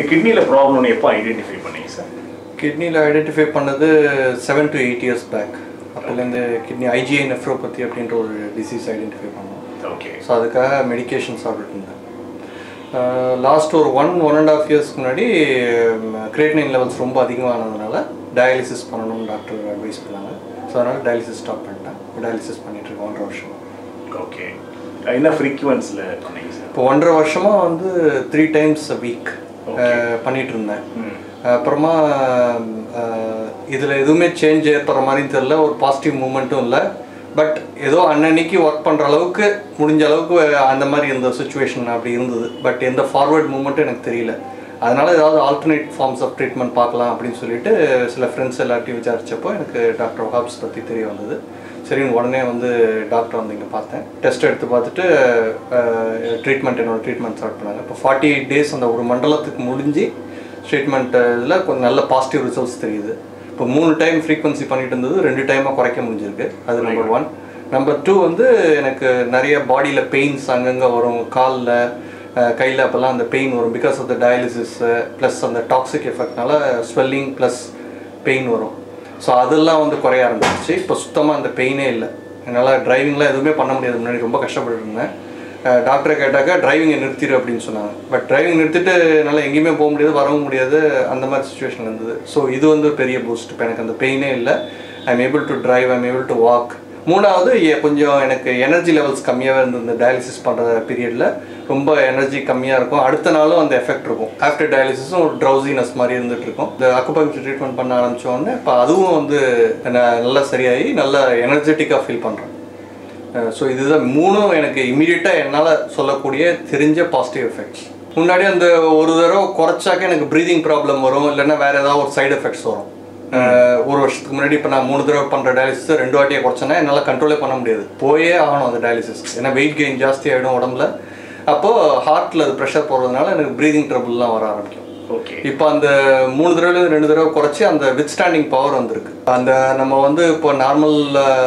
கிட்னியில் ப்ராப்ளம்னு எப்போ ஐடென்டிஃபை பண்ணீங்க சார் கிட்னியில் ஐடென்டிஃபை பண்ணது seven to eight years back அப்போலேருந்து கிட்னி ஐஜிஐ நெஃப்ரோபதி அப்படின்ற ஒரு டிசீஸ் ஐடென்டிஃபை பண்ணோம் ஓகே ஸோ அதுக்காக மெடிகேஷன் சாப்பிட்டுட்டு இருந்தேன் லாஸ்ட் ஒரு ஒன் ஒன் அண்ட் ஆஃப் இயர்ஸ்க்கு முன்னாடி கிரியேட்னைன் லெவல்ஸ் ரொம்ப அதிகமானதுனால டயாலிசிஸ் பண்ணணும்னு டாக்டர் அட்வைஸ் பண்ணாங்க ஸோ அதனால் டயாலிசிஸ் ஸ்டாப் பண்ணிட்டேன் டயாலிசிஸ் பண்ணிட்டு இருக்கேன் ஒன்றரை வருஷம் ஓகே என்ன ஃப்ரீக்குவன்ஸில் பண்ணீங்க சார் இப்போ ஒன்றரை வருஷமாக வந்து த்ரீ டைம்ஸ் அ வீக் பண்ணிட்டு இருந்தேன் ம் அப்புறமா இதில் எதுவுமே சேஞ்ச் ஏற்படுற மாதிரியும் தெரில ஒரு பாசிட்டிவ் மூமெண்ட்டும் இல்லை பட் ஏதோ அன்னன்னைக்கு ஒர்க் பண்ணுற அளவுக்கு முடிஞ்ச அளவுக்கு அந்த மாதிரி இருந்த சுச்சுவேஷன் அப்படி இருந்தது பட் எந்த ஃபார்வர்ட் மூமெண்ட்டும் எனக்கு தெரியல அதனால ஏதாவது ஆல்டர்னேட் ஃபார்ம்ஸ் ஆஃப் ட்ரீட்மெண்ட் பார்க்கலாம் அப்படின்னு சொல்லிட்டு சில ஃப்ரெண்ட்ஸ் எல்லாத்தையும் விசாரிச்சப்போ எனக்கு டாக்டர் ஹாப்ஸ் பற்றி தெரிய வந்தது சரின்னு உடனே வந்து டாக்டர் வந்து இங்கே பார்த்தேன் டெஸ்ட் எடுத்து பார்த்துட்டு ட்ரீட்மெண்ட் என்னோட ட்ரீட்மெண்ட் ஸ்டார்ட் பண்ணாங்க இப்போ ஃபார்ட்டி எயிட் டேஸ் அந்த ஒரு மண்டலத்துக்கு முடிஞ்சு ட்ரீட்மெண்ட் இதில் கொஞ்சம் நல்ல பாசிட்டிவ் ரிசல்ட்ஸ் தெரியுது இப்போ மூணு டைம் ஃப்ரீக்வன்சி பண்ணிட்டு இருந்தது ரெண்டு டைமாக குறைக்க முடிஞ்சிருக்கு அது நம்பர் ஒன் நம்பர் டூ வந்து எனக்கு நிறைய பாடியில் பெயின்ஸ் அங்கங்கே வரும் காலில் கையில் அப்போல்லாம் அந்த பெயின் வரும் because of the dialysis plus அந்த டாக்ஸிக் எஃபெக்ட்னால ஸ்வெல்லிங் ப்ளஸ் பெயின் வரும் ஸோ அதெல்லாம் வந்து குறைய ஆரம்பிச்சிச்சு இப்போ சுத்தமாக அந்த பெயினே இல்லை என்னால் டிரைவிங்லாம் எதுவுமே பண்ண முடியாது முன்னாடி ரொம்ப கஷ்டப்பட்டு இருந்தேன் டாக்டரை கேட்டாக்கா டிரைவிங்கை நிறுத்திடு அப்படின்னு சொன்னாங்க பட் டிரைவிங் நிறுத்திட்டு என்னால் எங்கேயுமே போக முடியாது வரவும் முடியாது அந்த மாதிரி சுச்சுவேஷன் இருந்தது ஸோ இது வந்து ஒரு பெரிய பூஸ்ட் இப்போ எனக்கு அந்த பெயினே இல்லை I am able to drive I am able to walk மூணாவது எ- கொஞ்சம் எனக்கு எனர்ஜி லெவல்ஸ் கம்மியாகவே இருந்தது இந்த டயாலிசிஸ் பண்ணுற பீரியடில் ரொம்ப எனர்ஜி கம்மியாக இருக்கும் அடுத்த நாளும் அந்த எஃபெக்ட் இருக்கும் ஆஃப்டர் டயாலிசிஸும் ஒரு ட்ரௌசினஸ் மாதிரி இருந்துட்டு இருக்கும் இந்த அக்குபங்க்சர் ட்ரீட்மெண்ட் பண்ண ஆரம்பிச்ச உடனே இப்போ அதுவும் வந்து நான் நல்லா சரியாகி நல்லா எனர்ஜெட்டிக்காக ஃபீல் பண்ணுறேன் ஸோ இதுதான் மூணும் எனக்கு இமீடியட்டாக என்னால் சொல்லக்கூடிய தெரிஞ்ச பாசிட்டிவ் எஃபெக்ட்ஸ் முன்னாடி அந்த ஒரு தடவை குறைச்சாக்க எனக்கு ப்ரீதிங் ப்ராப்ளம் வரும் இல்லைன்னா வேறு ஏதாவது ஒரு சைடு எஃபெக்ட்ஸ் வரும் அஹ் ஒரு வருஷத்துக்கு முன்னாடி இப்போ நான் மூணு தடவை பண்ணுற டயாலிசிஸ் ரெண்டு வாட்டியை குறைச்சேன்னா என்னால் கண்ட்ரோலே பண்ண முடியாது போயே ஆகணும் அந்த டயாலிசிஸ் ஏன்னா வெயிட் கெயின் ஜாஸ்தி ஆகிடும் உடம்புல அப்போது ஹார்ட்டில் அது ப்ரெஷர் போடுறதுனால எனக்கு ப்ரீதிங் ட்ரபிள்லாம் வர ஆரம்பிக்கும் ஓகே இப்போ அந்த மூணு தடவை ரெண்டு தடவை குறைச்சி அந்த வித்ஸ்டாண்டிங் பவர் வந்திருக்கு அந்த நம்ம வந்து இப்போ நார்மல்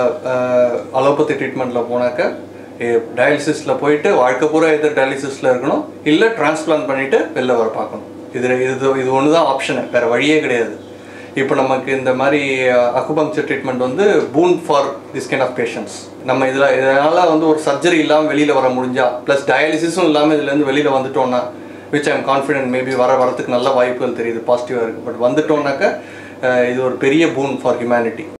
அலோபதி ட்ரீட்மெண்ட்டில் போனாக்க டயாலிசிஸில் போயிட்டு வாழ்க்கை பூரா எதிர் டயாலிசிஸில் இருக்கணும் இல்லை டிரான்ஸ்பிளான்ட் பண்ணிவிட்டு வெளில வர பார்க்கணும் இது இது இது ஒன்று தான் ஆப்ஷனு வேறு வழியே கிடையாது இப்போ நமக்கு இந்த மாதிரி அக்குபங்க்சர் ட்ரீட்மெண்ட் வந்து boon for this kind of patients நம்ம இதில் இதனால் வந்து ஒரு சர்ஜரி இல்லாமல் வெளியில் வர முடிஞ்சா ப்ளஸ் டயாலிசிஸும் இல்லாமல் இதுலேருந்து வெளியில் வந்துட்டோம்னா விச் ஐம் கான்ஃபிடென்ட் மேபி வர வரதுக்கு நல்ல வாய்ப்புகள் தெரியுது பாசிட்டிவாக இருக்குது பட் வந்துட்டோம்னாக்க அஹ், இது ஒரு பெரிய பூன் ஃபார் ஹியூமனிட்டி